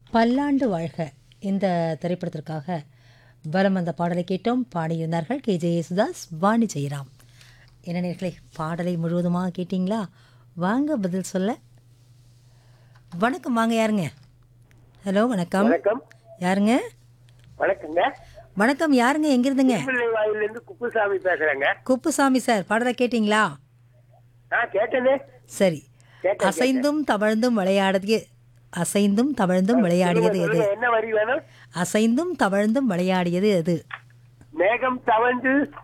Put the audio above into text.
பல்லாண்டு வாழ்க இந்த திரைப்படத்திற்காக வலம் வந்த பாடலை கேட்டோம் பாடியிருந்தார்கள் கே ஜே யேசுதாஸ் வாணி ஜெயராம் என்ன நேர்களே பாடலை முழுவதுமாக கேட்டிங்களா வாங்க பதில் சொல்ல வணக்கம் வாங்க யாருங்க ஹலோ வணக்கம் வணக்கம் யாருங்க வணக்கங்க வணக்கம் யாருங்க எங்கிருந்துங்க பிள்ளை வாயிலிருந்து குப்புசாமி பேசுறேங்க குப்புசாமி சார் பாடலை கேட்டிங்களா ஆ கேட்டனே சரி கேட்டேன், அசைந்தும் தவழ்ந்தும் விளையாடியது அசைந்தும் தவழ்ந்தும் விளையாடியது எது சொல்லுங்க, என்ன வரி வேணும் அசைந்தும் தவழ்ந்தும் விளையாடியது எது மேகம் தவழ்ந்து